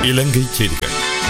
இலங்கை செய்திகள்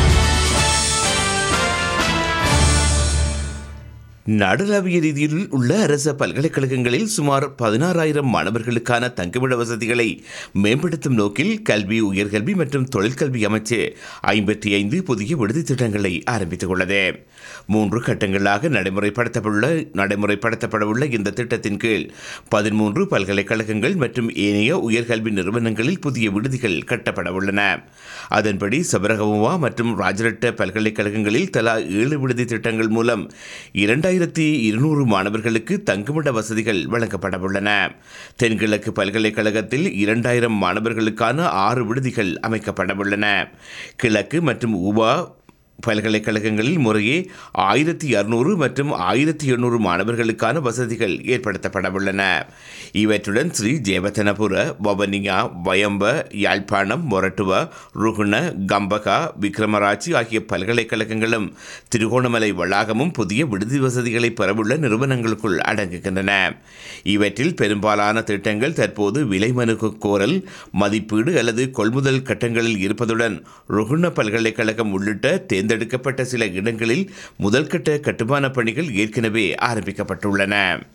நாடளாவிய ரீதியில் உள்ள அரச பல்கலைக்கழகங்களில் சுமார் பதினாறாயிரம் மாணவர்களுக்கான தங்குமிட வசதிகளை மேம்படுத்தும் நோக்கில் கல்வி உயர்கல்வி மற்றும் தொழிற்கல்வி அமைச்சு ஐம்பத்தி ஐந்து புதிய விடுதி திட்டங்களை ஆரம்பித்துள்ளது மூன்று கட்டங்களாக நடைமுறைப்படுத்தப்பட்டுள்ள நடைமுறைப்படுத்தப்படவுள்ள இந்த திட்டத்தின் கீழ் பதிமூன்று பல்கலைக்கழகங்கள் மற்றும் ஏனைய உயர்கல்வி நிறுவனங்களில் புதிய விடுதிகள் கட்டப்பட உள்ளன அதன்படி சபரகமுவா மற்றும் ராஜரட்ட பல்கலைக்கழகங்களில் தலா ஏழு விடுதி திட்டங்கள் மூலம் இரண்டாயிரத்தி இருநூறு மாணவர்களுக்கு தங்குமிட வசதிகள் வழங்கப்பட உள்ளன தென்கிழக்கு பல்கலைக்கழகத்தில் இரண்டாயிரம் மாணவர்களுக்கான ஆறு விடுதிகள் அமைக்கப்பட உள்ளன கிழக்கு மற்றும் உபா பல்கலைக்கழகங்களில் முறையே ஆயிரத்தி அறுநூறு மற்றும் ஆயிரத்தி எண்ணூறு மாணவர்களுக்கான வசதிகள் ஏற்படுத்தப்பட உள்ளன இவற்றுடன் ஸ்ரீ ஜெயவத்தனபுர பவனியா வயம்ப யாழ்ப்பாணம் மொரட்டுவ ருகுண கம்பகா விக்ரமராட்சி ஆகிய பல்கலைக்கழகங்களும் திருகோணமலை வளாகமும் புதிய விடுதி வசதிகளை பெறவுள்ள நிறுவனங்களுக்குள் அடங்குகின்றன இவற்றில் பெரும்பாலான திட்டங்கள் தற்போது விலை மனு கோரல் மதிப்பீடு அல்லது கொள்முதல் கட்டங்களில் இருப்பதுடன் ருகுண பல்கலைக்கழகம் உள்ளிட்ட தேர்ந்தெடுக்கப்பட்ட சில இடங்களில் முதல்கட்ட கட்டுமான பணிகள் ஏற்கனவே ஆரம்பிக்கப்பட்டுள்ளன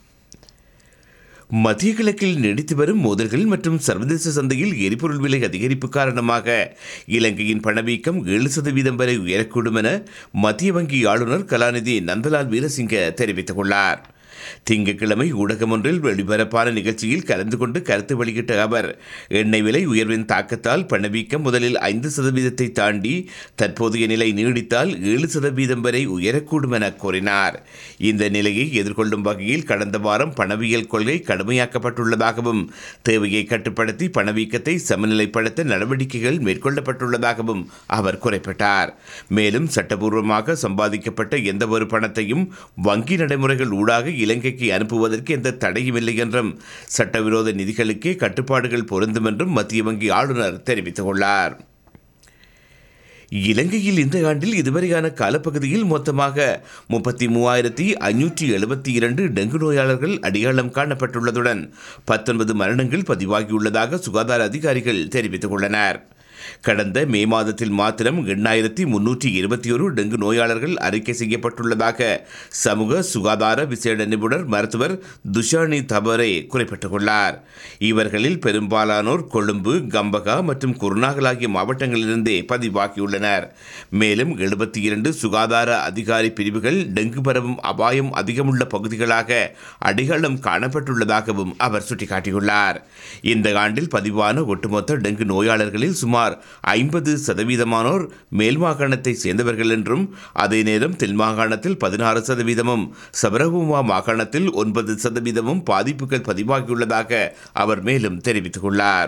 மத்திய கிழக்கில் நீடித்து வரும் மோதல்கள் மற்றும் சர்வதேச சந்தையில் எரிபொருள் விலை அதிகரிப்பு காரணமாக இலங்கையின் பணவீக்கம் ஏழு சதவீதம் வரை உயரக்கூடும் என மத்திய வங்கி ஆளுநர் கலாநிதி நந்தலால் வீரசிங்க தெரிவித்துள்ளார் திங்கட்கிழமை ஊடகம் ஒன்றில் வெளிபரப்பான நிகழ்ச்சியில் கலந்து கொண்டு கருத்து வெளியிட்ட அவர் எண்ணெய் விலை உயர்வின் தாக்கத்தால் பணவீக்கம் முதலில் ஐந்து சதவீதத்தை தாண்டி தற்போதைய நிலை நீடித்தால் ஏழு சதவீதம் வரை உயரக்கூடும் என கூறினார் இந்த நிலையை எதிர்கொள்ளும் வகையில் கடந்த வாரம் பணவியல் கொள்கை கடுமையாக்கப்பட்டுள்ளதாகவும் தேவையை கட்டுப்படுத்தி பணவீக்கத்தை சமநிலைப்படுத்த நடவடிக்கைகள் மேற்கொள்ளப்பட்டுள்ளதாகவும் அவர் குறிப்பிட்டார் மேலும் சட்டபூர்வமாக சம்பாதிக்கப்பட்ட எந்தவொரு பணத்தையும் வங்கி நடைமுறைகள் ஊடாக இலங்கைக்கு அனுப்புவதற்கு எந்த தடையும் இல்லை என்றும் சட்டவிரோத நிதிகளுக்கே கட்டுப்பாடுகள் பொருந்தும் என்றும் மத்திய வங்கி ஆளுநர் தெரிவித்துள்ளார் இலங்கையில் இந்த ஆண்டில் இதுவரையான காலப்பகுதியில் மொத்தமாக முப்பத்தி மூவாயிரத்தி ஐநூற்றி எழுபத்தி இரண்டு டெங்கு நோயாளர்கள் அடையாளம் காணப்பட்டுள்ளதுடன் பத்தொன்பது மரணங்கள் பதிவாகியுள்ளதாக சுகாதார அதிகாரிகள் தெரிவித்துள்ளனர் கடந்த மே மாதத்தில் மாத்திரம் எண்ணாயிரத்தி முன்னூற்றி இருபத்தி ஒரு டெங்கு நோயாளர்கள் அறிக்கை செய்யப்பட்டுள்ளதாக சமூக சுகாதார விசேட நிபுணர் மருத்துவர் துஷானி தபரே குறிப்பிட்டுள்ளார் இவர்களில் பெரும்பாலானோர் கொழும்பு கம்பகா மற்றும் குருநாகல் ஆகிய மாவட்டங்களிலிருந்தே பதிவாகியுள்ளனர் மேலும் எழுபத்தி இரண்டு சுகாதார அதிகாரி பிரிவுகள் டெங்கு பரவும் அபாயம் அதிகமுள்ள பகுதிகளாக அடையாளம் காணப்பட்டுள்ளதாகவும் அவர் சுட்டிக்காட்டியுள்ளார் இந்த ஆண்டில் பதிவான ஒட்டுமொத்த டெங்கு நோயாளர்களில் சுமார் ஐம்பது சதவீதமானோர் மேல் மாகாணத்தை சேர்ந்தவர்கள் என்றும் அதே நேரம் தென் மாகாணத்தில் பதினாறு சதவீதமும் சபரகுமா மாகாணத்தில் ஒன்பது சதவீதமும் பாதிப்புகள் பதிவாகியுள்ளதாக அவர் மேலும் தெரிவித்துள்ளார்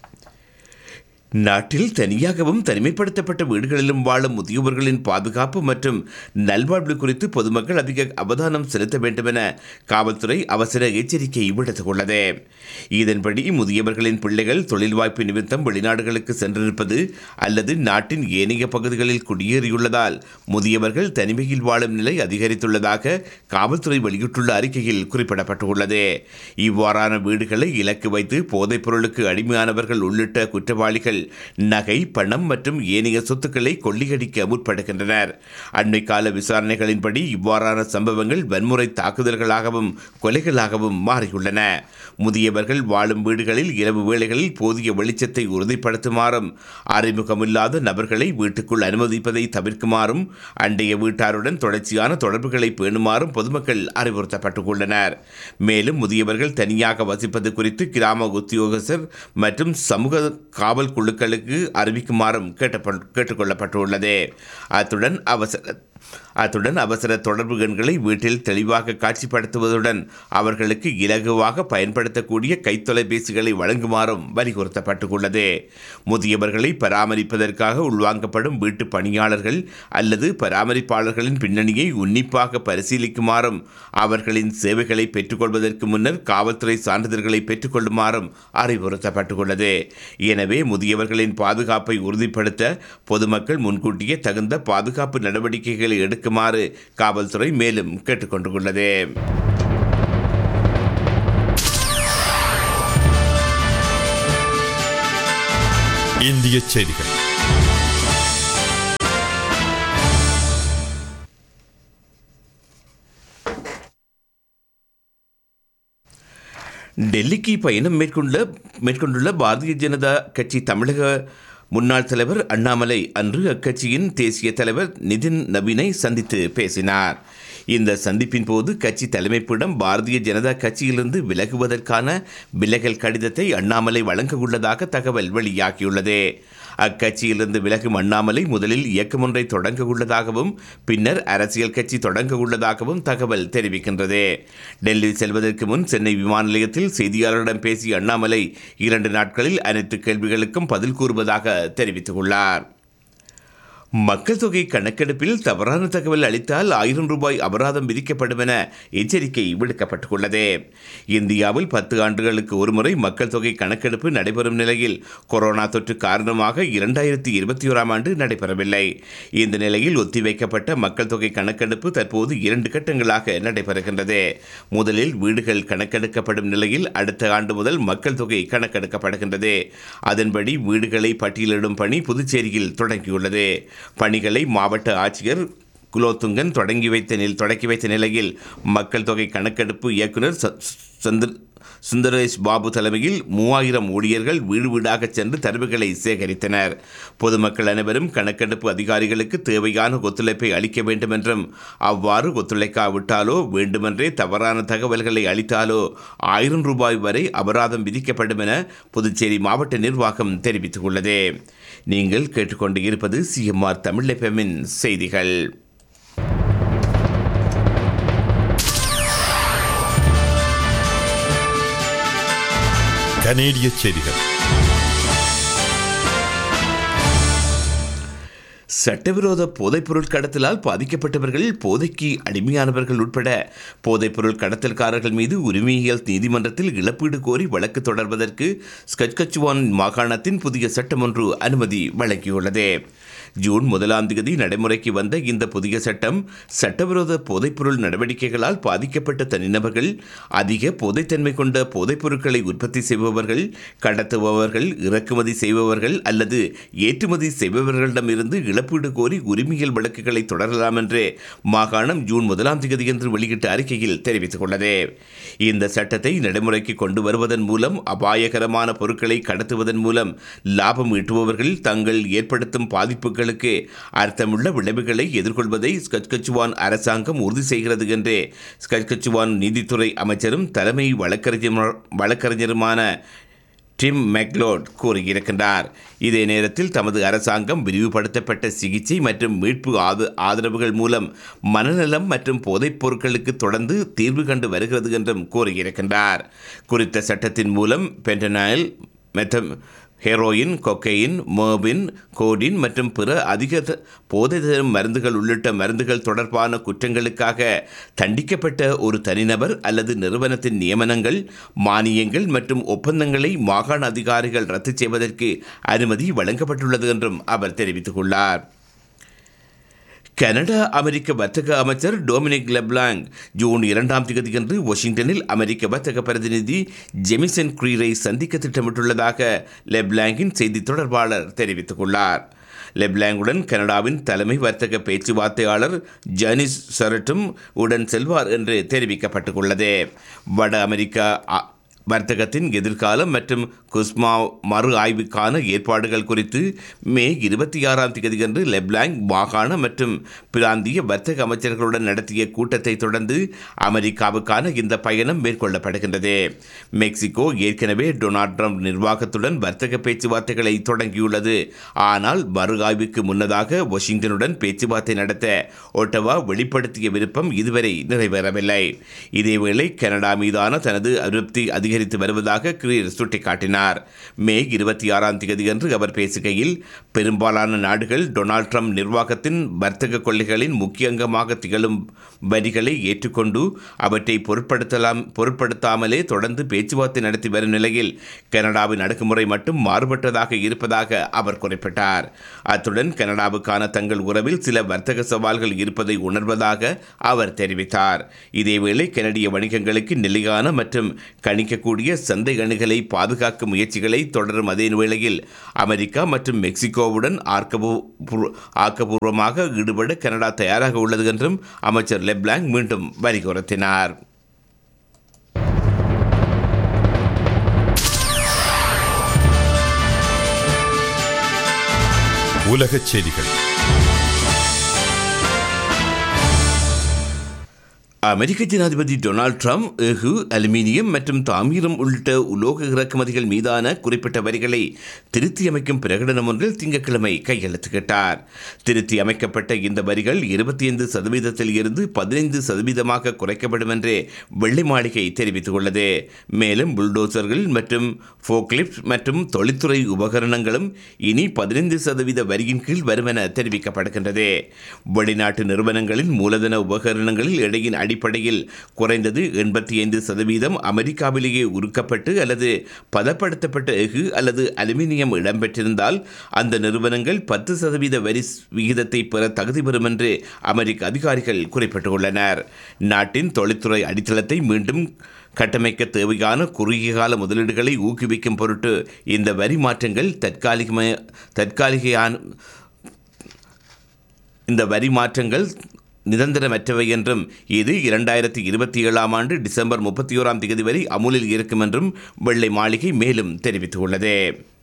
நாட்டில் தனியாகவும் தனிமைப்படுத்தப்பட்ட வீடுகளிலும் வாழும் முதியவர்களின் பாதுகாப்பு மற்றும் நல்வாழ்வு குறித்து பொதுமக்கள் அதிக அவதானம் செலுத்த வேண்டும் என காவல்துறை அவசர எச்சரிக்கை விடுத்துள்ளது இதன்படி முதியவர்களின் பிள்ளைகள் தொழில் வாய்ப்பு நிமித்தம் வெளிநாடுகளுக்கு சென்றிருப்பது அல்லது நாட்டின் ஏனைய பகுதிகளில் குடியேறியுள்ளதால் முதியவர்கள் தனிமையில் வாழும் நிலை அதிகரித்துள்ளதாக காவல்துறை வெளியிட்டுள்ள அறிக்கையில் குறிப்பிடப்பட்டுள்ளது இவ்வாறான வீடுகளை இலக்கு வைத்து போதைப் பொருளுக்கு அடிமையானவர்கள் உள்ளிட்ட குற்றவாளிகள் நகை பணம் மற்றும் ஏனைய சொத்துக்களை கொள்ளையடிக்க முற்படுகின்றனர் அண்மை கால விசாரணைகளின்படி இவ்வாறான சம்பவங்கள் வன்முறை தாக்குதல்களாகவும் கொலைகளாகவும் மாறியுள்ளன முதியவர்கள் வாழும் வீடுகளில் இரவு வேளைகளில் போதிய வெளிச்சத்தை உறுதிப்படுத்துமாறும் அறிமுகமில்லாத நபர்களை வீட்டுக்குள் அனுமதிப்பதை தவிர்க்குமாறும் அண்டைய வீட்டாருடன் தொடர்ச்சியான தொடர்புகளை பேணுமாறும் பொதுமக்கள் அறிவுறுத்தப்பட்டுள்ளனர் மேலும் முதியவர்கள் தனியாக வசிப்பது குறித்து கிராம உத்தியோகஸ்தர் மற்றும் சமூக காவல் குழுக்களுக்கு அறிவிக்குமாறும் கேட்டப்ப- கேட்டுக்கொள்ளப்பட்டுள்ளது அத்துடன் அவசர அத்துடன் அவசர தொடர்பு எண்களை வீட்டில் தெளிவாக காட்சிப்படுத்துவதுடன் அவர்களுக்கு இலகுவாக பயன்படுத்தக்கூடிய கைத்தொலைபேசிகளை வழங்குமாறும் வலியுறுத்தப்பட்டுள்ளது முதியவர்களை பராமரிப்பதற்காக உள்வாங்கப்படும் வீட்டு பணியாளர்கள் அல்லது பராமரிப்பாளர்களின் பின்னணியை உன்னிப்பாக பரிசீலிக்குமாறும் அவர்களின் சேவைகளை பெற்றுக்கொள்வதற்கு முன்னர் காவல்துறை சான்றிதழ்களை பெற்றுக்கொள்ளுமாறும் அறிவுறுத்தப்பட்டுள்ளது எனவே முதியவர்களின் பாதுகாப்பை உறுதிப்படுத்த பொதுமக்கள் முன்கூட்டியே தகுந்த பாதுகாப்பு நடவடிக்கைகளை எடுக்குமாறு காவல்துறை மேலும் கேட்டுக்கொண்டுள்ளது இந்திய செய்திகள் டெல்லிக்கு பயணம் மேற்கொண்ட மேற்கொண்டுள்ள பாரதிய ஜனதா கட்சி தமிழக முன்னாள் தலைவர் அண்ணாமலை அன்று அக்கட்சியின் தேசிய தலைவர் நிதின் நவீனை சந்தித்து பேசினார் இந்த சந்திப்பின் போது கட்சி தலைமைப்பிடம் பாரதிய ஜனதா கட்சியிலிருந்து விலகுவதற்கான விலகல் கடிதத்தை அண்ணாமலை வழங்க உள்ளதாக தகவல் வெளியாகியுள்ளது அக்கட்சியிலிருந்து விலகும் அண்ணாமலை முதலில் இயக்கம் ஒன்றை தொடங்க உள்ளதாகவும் பின்னர் அரசியல் கட்சி தொடங்க உள்ளதாகவும் தகவல் தெரிவிக்கின்றது டெல்லி செல்வதற்கு முன் சென்னை விமான நிலையத்தில் செய்தியாளர்களிடம் பேசிய அண்ணாமலை இரண்டு நாட்களில் அனைத்து கேள்விகளுக்கும் பதில் கூறுவதாக தெரிவித்துள்ளார் மக்கள் தொகை கணக்கெடுப்பில் தவறான தகவல் அளித்தால் ஆயிரம் ரூபாய் அபராதம் விதிக்கப்படும் என எச்சரிக்கை விடுக்கப்பட்டுள்ளது இந்தியாவில் பத்து ஆண்டுகளுக்கு ஒருமுறை மக்கள் தொகை கணக்கெடுப்பு நடைபெறும் நிலையில் கொரோனா தொற்று காரணமாக இரண்டாயிரத்தி இருபத்தி ஓராம் ஆண்டு நடைபெறவில்லை இந்த நிலையில் ஒத்திவைக்கப்பட்ட மக்கள் தொகை கணக்கெடுப்பு தற்போது இரண்டு கட்டங்களாக நடைபெறுகின்றது முதலில் வீடுகள் கணக்கெடுக்கப்படும் நிலையில் அடுத்த ஆண்டு முதல் மக்கள் தொகை கணக்கெடுக்கப்படுகின்றது அதன்படி வீடுகளை பட்டியலிடும் பணி புதுச்சேரியில் தொடங்கியுள்ளது பணிகளை மாவட்ட ஆட்சியர் குலோத்துங்கன் தொடங்கி வைத்த நில் தொடக்கி வைத்த நிலையில் மக்கள் தொகை கணக்கெடுப்பு இயக்குனர் ச- சந்திர சுந்தரேஷ் பாபு தலைமையில் மூவாயிரம் ஊழியர்கள் வீடு வீடாக சென்று தரவுகளை சேகரித்தனர் பொதுமக்கள் அனைவரும் கணக்கெடுப்பு அதிகாரிகளுக்கு தேவையான ஒத்துழைப்பை அளிக்க வேண்டும் என்றும் அவ்வாறு ஒத்துழைக்காவிட்டாலோ வேண்டுமென்றே தவறான தகவல்களை அளித்தாலோ ஆயிரம் ரூபாய் வரை அபராதம் விதிக்கப்படும் என புதுச்சேரி மாவட்ட நிர்வாகம் தெரிவித்துள்ளது நீங்கள் கேட்டுக்கொண்டு இருப்பது சிஎம்ஆர் தமிழ் எஃப்எம்மின் செய்திகள் கனேடிய செய்திகள் சட்டவிரோத போதைப்பொருள் கடத்தலால் பாதிக்கப்பட்டவர்கள் போதைக்கு அடிமையானவர்கள் உட்பட போதைப்பொருள் கடத்தல்காரர்கள் மீது உரிமையியல் நீதிமன்றத்தில் இழப்பீடு கோரி வழக்கு தொடர்வதற்கு ஸ்கட்கச்சுவான் மாகாணத்தின் புதிய சட்டம் ஒன்று அனுமதி வழங்கியுள்ளது ஜூன் முதலாம் தேதி நடைமுறைக்கு வந்த இந்த புதிய சட்டம் சட்டவிரோத போதைப்பொருள் நடவடிக்கைகளால் பாதிக்கப்பட்ட தனிநபர்கள் அதிக போதைத்தன்மை கொண்ட போதைப் பொருட்களை உற்பத்தி செய்பவர்கள் கடத்துபவர்கள் இறக்குமதி செய்பவர்கள் அல்லது ஏற்றுமதி செய்பவர்களிடமிருந்து இழப்பீடு கோரி உரிமையல் வழக்குகளை தொடரலாம் என்று மாகாணம் ஜூன் முதலாம் தேதியன்று வெளியிட்ட அறிக்கையில் தெரிவித்துள்ளது இந்த சட்டத்தை நடைமுறைக்கு கொண்டு வருவதன் மூலம் அபாயகரமான பொருட்களை கடத்துவதன் மூலம் லாபம் ஈட்டுபவர்கள் தங்கள் ஏற்படுத்தும் பாதிப்புகளுக்கு அர்த்தமுள்ள விளைவுகளை எதிர்கொள்வதை ஸ்கட்கச்சுவான் அரசாங்கம் உறுதி செய்கிறது என்று ஸ்கட்கச்சுவான் நீதித்துறை அமைச்சரும் தலைமை வழக்கறிஞர் வழக்கறிஞருமான டிம் மெக்லோட் கூறியிருக்கின்றார் இதே நேரத்தில் தமது அரசாங்கம் விரிவுபடுத்தப்பட்ட சிகிச்சை மற்றும் மீட்பு ஆத ஆதரவுகள் மூலம் மனநலம் மற்றும் போதைப் பொருட்களுக்கு தொடர்ந்து தீர்வு கண்டு வருகிறது என்றும் கூறியிருக்கின்றார் குறித்த சட்டத்தின் மூலம் பென்டனாயில் மெத்தம் ஹெரோயின் கொக்கையின் மோபின் கோடின் மற்றும் பிற அதிக த- போதை தரும் மருந்துகள் உள்ளிட்ட மருந்துகள் தொடர்பான குற்றங்களுக்காக தண்டிக்கப்பட்ட ஒரு தனிநபர் அல்லது நிறுவனத்தின் நியமனங்கள் மானியங்கள் மற்றும் ஒப்பந்தங்களை மாகாண அதிகாரிகள் ரத்து செய்வதற்கு அனுமதி வழங்கப்பட்டுள்ளது என்றும் அவர் தெரிவித்துள்ளார் கனடா அமெரிக்க வர்த்தக அமைச்சர் டொமினிக் லெப்லாங் ஜூன் இரண்டாம் தேதியன்று வாஷிங்டனில் அமெரிக்க வர்த்தக பிரதிநிதி ஜெமிசன் க்ரீரை சந்திக்க திட்டமிட்டுள்ளதாக லெப்லாங்கின் செய்தி தொடர்பாளர் தெரிவித்துள்ளார் லெப்லாங்குடன் கனடாவின் தலைமை வர்த்தக பேச்சுவார்த்தையாளர் ஜானிஸ் சரட்டும் உடன் செல்வார் என்று தெரிவிக்கப்பட்டுள்ளது வட அமெரிக்கா அ- வர்த்தகத்தின் எதிர்காலம் மற்றும் குஸ்மா மறு ஆய்வுக்கான ஏற்பாடுகள் குறித்து மே இருபத்தி ஆறாம் தேதியன்று லெப்லாங் மாகாண மற்றும் பிராந்திய வர்த்தக அமைச்சர்களுடன் நடத்திய கூட்டத்தை தொடர்ந்து அமெரிக்காவுக்கான இந்த பயணம் மேற்கொள்ளப்படுகின்றது மெக்சிகோ ஏற்கனவே டொனால்ட் ட்ரம்ப் நிர்வாகத்துடன் வர்த்தக பேச்சுவார்த்தைகளை தொடங்கியுள்ளது ஆனால் மறு ஆய்வுக்கு முன்னதாக வாஷிங்டனுடன் பேச்சுவார்த்தை நடத்த ஒட்டவா வெளிப்படுத்திய விருப்பம் இதுவரை நிறைவேறவில்லை இதேவேளை கனடா மீதான தனது அதிருப்தி அதிகரித்து வருவதாக கிரீர் சுட்டிக்காட்டினார் மே இருபத்தி ஆறாம் தேதியன்று அவர் பேசுகையில் பெரும்பாலான நாடுகள் டொனால்ட் ட்ரம்ப் நிர்வாகத்தின் வர்த்தக கொள்கைகளின் முக்கிய அங்கமாக திகழும் வரிகளை ஏற்றுக்கொண்டு அவற்றை பொருட்படுத்தலாம் பொருட்படுத்தாமலே தொடர்ந்து பேச்சுவார்த்தை நடத்தி வரும் நிலையில் கனடாவின் அடக்குமுறை மட்டும் மாறுபட்டதாக இருப்பதாக அவர் குறிப்பிட்டார் அத்துடன் கனடாவுக்கான தங்கள் உறவில் சில வர்த்தக சவால்கள் இருப்பதை உணர்வதாக அவர் தெரிவித்தார் இதேவேளை கனடிய வணிகங்களுக்கு நிலையான மற்றும் கணிக்கக்கூடிய சந்தை அணுகலை பாதுகாக்கும் முயற்சிகளை தொடரும் அதே வேளையில் அமெரிக்கா மற்றும் மெக்சிகோவுடன் ஆக்கப்பூ- ஆக்கப்பூர்வமாக ஈடுபட கனடா தயாராக உள்ளது என்றும் அமைச்சர் லெப்லாங் மீண்டும் வலியுறுத்தினார் உலகச் செய்திகள் அமெரிக்க ஜனாதிபதி டொனால்ட் ட்ரம்ப் எஃகு அலுமினியம் மற்றும் தாமிரம் உள்ளிட்ட உலோக இறக்குமதிகள் மீதான குறிப்பிட்ட வரிகளை திருத்தி அமைக்கும் பிரகடனம் ஒன்றில் திங்கட்கிழமை கையெழுத்திட்டார் திருத்தி அமைக்கப்பட்ட இந்த வரிகள் இருபத்தி ஐந்து சதவீதத்தில் இருந்து பதினைந்து சதவீதமாக குறைக்கப்படும் என்று வெள்ளை மாளிகை தெரிவித்துள்ளது மேலும் புல்டோசர்கள் மற்றும் ஃபோக்லிப்ட் மற்றும் தொழில்துறை உபகரணங்களும் இனி பதினைந்து சதவீத வரியின் கீழ் வரும் என தெரிவிக்கப்படுகின்றது வெளிநாட்டு நிறுவனங்களின் மூலதன உபகரணங்களில் எடையின் அடிப்படையில் குறைந்தது எண்பத்தி ஐந்து சதவீதம் அமெரிக்காவிலேயே உருக்கப்பட்டு அல்லது பதப்படுத்தப்பட்ட எஃகு அல்லது அலுமினியம் இடம்பெற்றிருந்தால் அந்த நிறுவனங்கள் பத்து சதவீத வரி விகிதத்தை பெற தகுதி பெறும் என்று அமெரிக்க அதிகாரிகள் குறிப்பிட்டுள்ளனர் நாட்டின் தொழில்துறை அடித்தளத்தை மீண்டும் கட்டமைக்க தேவையான குறுகிய கால முதலீடுகளை ஊக்குவிக்கும் பொருட்டு இந்த வரி மாற்றங்கள் தற்காலிகம தற்காலிகையான இந்த வரி மாற்றங்கள் நிரந்தரமற்றவை என்றும் இது இரண்டாயிரத்தி இருபத்தி ஏழாம் ஆண்டு டிசம்பர் முப்பத்தி ஓராம் தேதி வரை அமுலில் இருக்கும் என்றும் வெள்ளை மாளிகை மேலும் தெரிவித்துள்ளது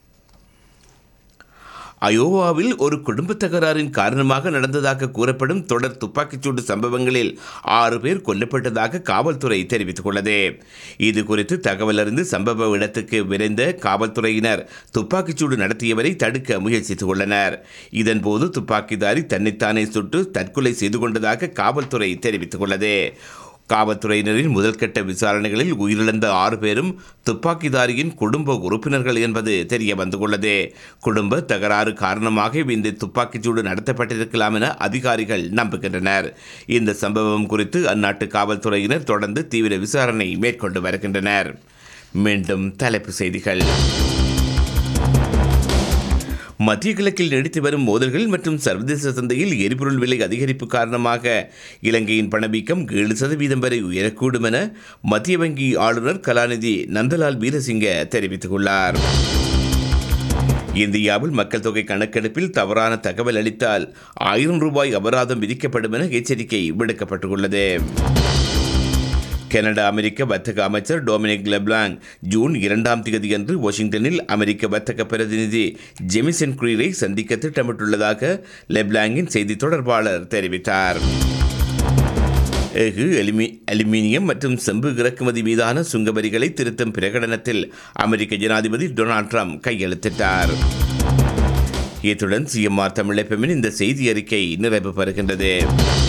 அயோவாவில் ஒரு குடும்ப தகராறின் காரணமாக நடந்ததாக கூறப்படும் தொடர் துப்பாக்கிச்சூடு சம்பவங்களில் ஆறு பேர் கொல்லப்பட்டதாக காவல்துறை தெரிவித்துள்ளது இது குறித்து தகவல் அறிந்து சம்பவ இடத்துக்கு விரைந்த காவல்துறையினர் துப்பாக்கிச்சூடு நடத்தியவரை தடுக்க முயற்சித்துள்ளனர் இதன்போது துப்பாக்கிதாரி தன்னைத்தானே சுட்டு தற்கொலை செய்து கொண்டதாக காவல்துறை தெரிவித்துள்ளது காவல்துறையினரின் முதல்கட்ட விசாரணைகளில் உயிரிழந்த ஆறு பேரும் துப்பாக்கிதாரியின் குடும்ப உறுப்பினர்கள் என்பது தெரிய வந்துள்ளது குடும்ப தகராறு காரணமாக இந்த துப்பாக்கிச்சூடு நடத்தப்பட்டிருக்கலாம் என அதிகாரிகள் நம்புகின்றனர் இந்த சம்பவம் குறித்து அந்நாட்டு காவல்துறையினர் தொடர்ந்து தீவிர விசாரணை மேற்கொண்டு வருகின்றனர் மீண்டும் தலைப்பு செய்திகள் மத்திய கிழக்கில் நீடித்து வரும் மோதல்கள் மற்றும் சர்வதேச சந்தையில் எரிபொருள் விலை அதிகரிப்பு காரணமாக இலங்கையின் பணவீக்கம் ஏழு சதவீதம் வரை உயரக்கூடும் என மத்திய வங்கி ஆளுநர் கலாநிதி நந்தலால் வீரசிங்க தெரிவித்துள்ளார் இந்தியாவில் மக்கள் தொகை கணக்கெடுப்பில் தவறான தகவல் அளித்தால் ஆயிரம் ரூபாய் அபராதம் விதிக்கப்படும் என எச்சரிக்கை விடுக்கப்பட்டுள்ளது கனடா அமெரிக்க வர்த்தக அமைச்சர் டொமினிக் லெப்லாங் ஜூன் இரண்டாம் தேதியன்று வாஷிங்டனில் அமெரிக்க வர்த்தக பிரதிநிதி ஜெமிசன் குரீரை சந்திக்க திட்டமிட்டுள்ளதாக லெப்லாங்கின் செய்தி தொடர்பாளர் தெரிவித்தார் எஃகு அலுமி அலுமினியம் மற்றும் செம்பு இறக்குமதி மீதான சுங்க வரிகளை திருத்தும் பிரகடனத்தில் அமெரிக்க ஜனாதிபதி டொனால்ட் ட்ரம்ப் கையெழுத்திட்டார் இத்துடன் சிஎம்ஆர் தமிழப்பமின் இந்த செய்தி அறிக்கை நிறைவு பெறுகின்றது